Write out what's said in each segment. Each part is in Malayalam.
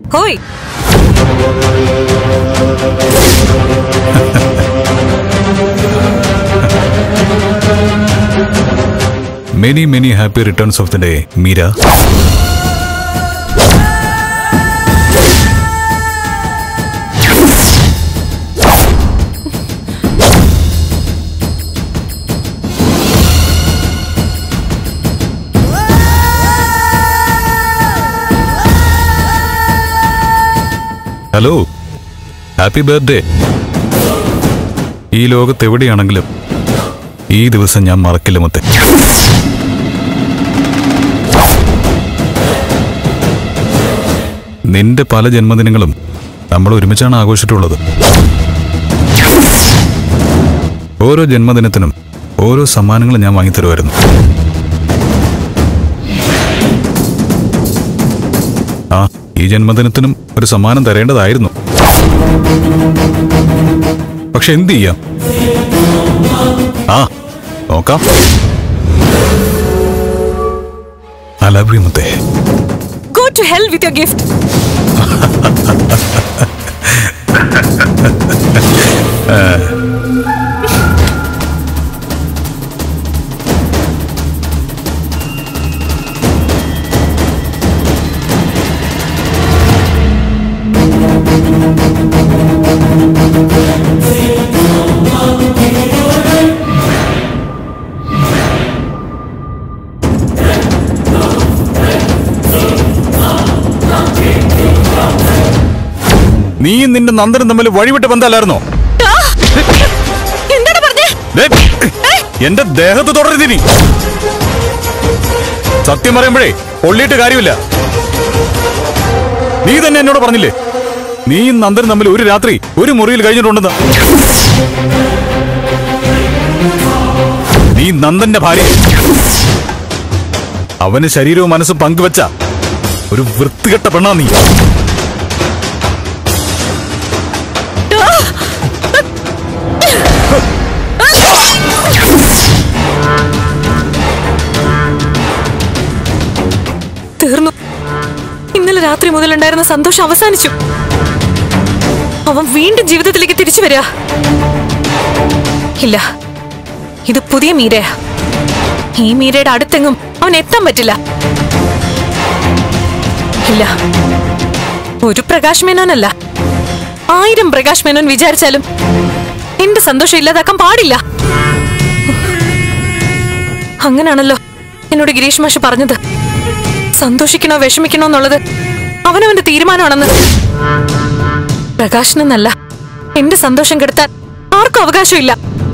ഹോയ് many many happy returns of the day Meera hello happy birthday ഈ ലോകത്ത് എവിടെയാണെങ്കിലും ഈ ദിവസം ഞാൻ മറക്കില്ല മുത്തേ നിന്റെ പല ജന്മദിനങ്ങളും നമ്മൾ ഒരുമിച്ചാണ് ആഘോഷിച്ചിട്ടുള്ളത് ഓരോ ജന്മദിനത്തിനും ഓരോ സമ്മാനങ്ങളും ഞാൻ വാങ്ങിത്തരുമായിരുന്നു ആ ഈ ജന്മദിനത്തിനും ഒരു സമ്മാനം തരേണ്ടതായിരുന്നു പക്ഷെ എന്ത് ചെയ്യാം ആ നോക്കാം I love you, മുത്തേ go to hell with your gift നീയും നിന്റെ നന്ദനും തമ്മിൽ വഴിവിട്ട് ബന്ധമല്ലായിരുന്നോ എന്താണ് പറഞ്ഞേ ദേ, എന്റെ ദേഹത്ത് തുടരുത് നീ സത്യം പറയുമ്പോഴേ പൊള്ളിയിട്ട് കാര്യമില്ല നീ തന്നെ എന്നോട് പറഞ്ഞില്ലേ നീയും നന്ദനും തമ്മിൽ ഒരു രാത്രി ഒരു മുറിയിൽ കഴിഞ്ഞിട്ടുണ്ടെന്ന് നീ നന്ദന്റെ ഭാര്യ അവന് ശരീരവും മനസ്സും പങ്കുവെച്ച ഒരു വൃത്തികെട്ട പെണ്ണാ നീ തീർന്നു ഇന്നലെ രാത്രി മുതലുണ്ടായിരുന്ന സന്തോഷം അവസാനിച്ചു അവൻ വീണ്ടും ജീവിതത്തിലേക്ക് തിരിച്ചു വരിക ഇല്ല ഇത് പുതിയ മീരയാ ഈ മീരയുടെ അടുത്തെങ്ങും അവൻ എത്താൻ പറ്റില്ല ഇല്ല ഒരു പ്രകാശ് മേനോനല്ല ആയിരം പ്രകാശ് മേനോൻ വിചാരിച്ചാലും എന്റെ സന്തോഷം ഇല്ലാതാക്കാൻ പാടില്ല അങ്ങനാണല്ലോ എന്നോട് ഗിരീഷ് മാഷ് പറഞ്ഞത് സന്തോഷിക്കണോ വിഷമിക്കണോ എന്നുള്ളത് അവനവന്റെ തീരുമാനമാണെന്ന് പ്രകാശനെന്നല്ല എന്റെ സന്തോഷം കെടുത്താൻ ആർക്കും അവകാശമില്ല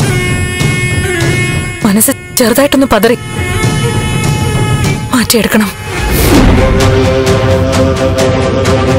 മനസ്സ് ചെറുതായിട്ടൊന്ന് പതറി മാറ്റിയെടുക്കണം